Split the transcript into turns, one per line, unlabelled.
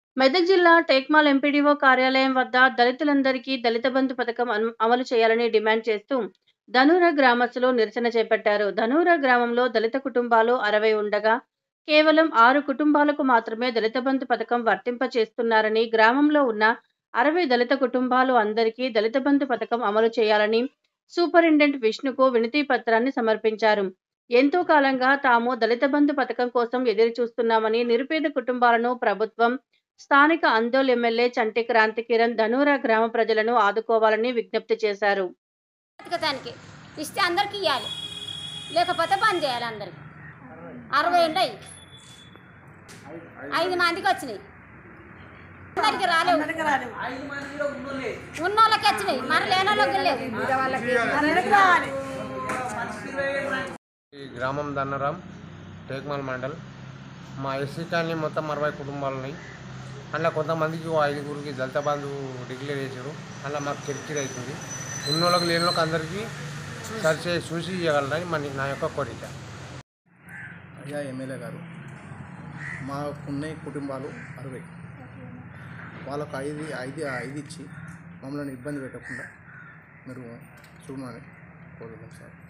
మెదక్ జిల్లా టేక్మాల్ ఎంపీడీఓ కార్యాలయం వద్ద దళితులందరికీ దళిత బంధు పథకం అను- అమలు చేయాలని డిమాండ్ చేస్తూ ధనూర గ్రామస్తులు నిరసన చేపట్టారు ధనూర గ్రామంలో దళిత కుటుంబాలు అరవై ఉండగా కేవలం ఆరు కుటుంబాలకు మాత్రమే దళిత బంధు పథకం వర్తింప చేస్తున్నారని గ్రామంలో ఉన్న అరవై దళిత కుటుంబాలు అందరికీ దళిత బంధు పథకం అమలు చేయాలని సూపరింటెండెంట్ విష్ణుకు వినతి పత్రాన్ని సమర్పించారు ఎంతో కాలంగా తాము దళిత బంధు పథకం కోసం ఎదురు చూస్తున్నామని నిరుపేద కుటుంబాలను ప్రభుత్వం స్థానిక అందోల్ ఎమ్మెల్యే చంటి క్రాంతి కిరణ్ ధనూరా గ్రామ ప్రజలను ఆదుకోవాలని విజ్ఞప్తి చేశారు
బతకటానికి ఇస్తే అందరికి ఇవ్వాలి లేకపోతే బంద్ చేయాలి అందరికి అరవై ఉన్నాయి ఐదు మందికి వచ్చినాయి అందరికి రాలేవు ఉన్న వాళ్ళకి వచ్చినాయి మరి లేని వాళ్ళకి లేదు
ఈ గ్రామం దన్నరాం టేక్మాల్ మండల్ మా ఎస్సీ కాలనీ మొత్తం అరవై కుటుంబాలు ఉన్నాయి అందులో కొంతమందికి ఓ ఐదుగురికి దళిత బంధు డిక్లేర్ చేశారు అందులో మాకు కిరికిరి అవుతుంది ఉన్నోళ్ళకి లేని వాళ్ళకి అందరికీ సరిచే చూసి ఇవ్వగలరని మన నా యొక్క కోరిక
అయ్యా ఎమ్మెల్యే గారు మాకున్న కుటుంబాలు అరవై వాళ్ళకు ఐదు ఐదు ఐదు ఇచ్చి మమ్మల్ని ఇబ్బంది పెట్టకుండా మీరు చూడమని కోరుతున్నాం సార్